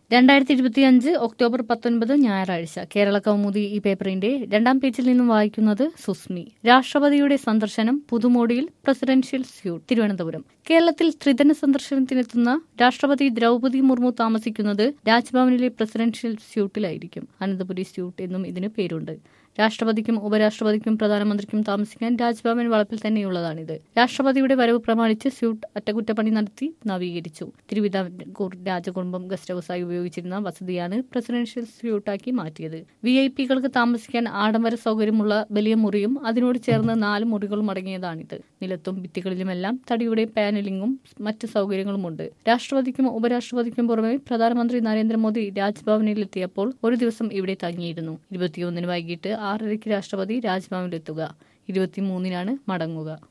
രണ്ടായിരത്തി ഇരുപത്തിയഞ്ച് ഒക്ടോബർ പത്തൊൻപത് ഞായറാഴ്ച കേരള കൗമുദി ഈ പേപ്പറിന്റെ രണ്ടാം പേജിൽ നിന്നും വായിക്കുന്നത് സുസ്മി രാഷ്ട്രപതിയുടെ സന്ദർശനം പുതുമോടിയിൽ പ്രസിഡൻഷ്യൽ സ്യൂട്ട് തിരുവനന്തപുരം കേരളത്തിൽ ത്രിദിന സന്ദർശനത്തിനെത്തുന്ന രാഷ്ട്രപതി ദ്രൗപതി മുർമു താമസിക്കുന്നത് രാജ്ഭവനിലെ പ്രസിഡൻഷ്യൽ സ്യൂട്ടിലായിരിക്കും അനന്തപുരി സ്യൂട്ട് എന്നും ഇതിന് പേരുണ്ട് രാഷ്ട്രപതിക്കും ഉപരാഷ്ട്രപതിക്കും പ്രധാനമന്ത്രിക്കും താമസിക്കാൻ രാജ്ഭവൻ വളപ്പിൽ തന്നെയുള്ളതാണിത് രാഷ്ട്രപതിയുടെ വരവ് പ്രമാണിച്ച് സ്യൂട്ട് അറ്റകുറ്റപ്പണി നടത്തി നവീകരിച്ചു തിരുവിതാംകൂർ രാജകുടുംബം ഗസ്റ്റ് ഹൌസായി ഉപയോഗിച്ചിരുന്ന വസതിയാണ് പ്രസിഡൻഷ്യൽ സ്യൂട്ടാക്കി മാറ്റിയത് വി ഐ പികൾക്ക് താമസിക്കാൻ ആഡംബര സൗകര്യമുള്ള വലിയ മുറിയും അതിനോട് ചേർന്ന് നാല് മുറികളും അടങ്ങിയതാണിത് നിലത്തും ഭിത്തികളിലുമെല്ലാം തടിയുടെ പാനലിംഗും മറ്റ് സൗകര്യങ്ങളുമുണ്ട് രാഷ്ട്രപതിക്കും ഉപരാഷ്ട്രപതിക്കും പുറമെ പ്രധാനമന്ത്രി നരേന്ദ്രമോദി രാജ്ഭവനിലെത്തിയപ്പോൾ ഒരു ദിവസം ഇവിടെ തങ്ങിയിരുന്നു ഇരുപത്തിയൊന്നിന് വൈകിട്ട് ആറരയ്ക്ക് രാഷ്ട്രപതി രാജ്ഭവനിലെത്തുക ഇരുപത്തിമൂന്നിനാണ് മടങ്ങുക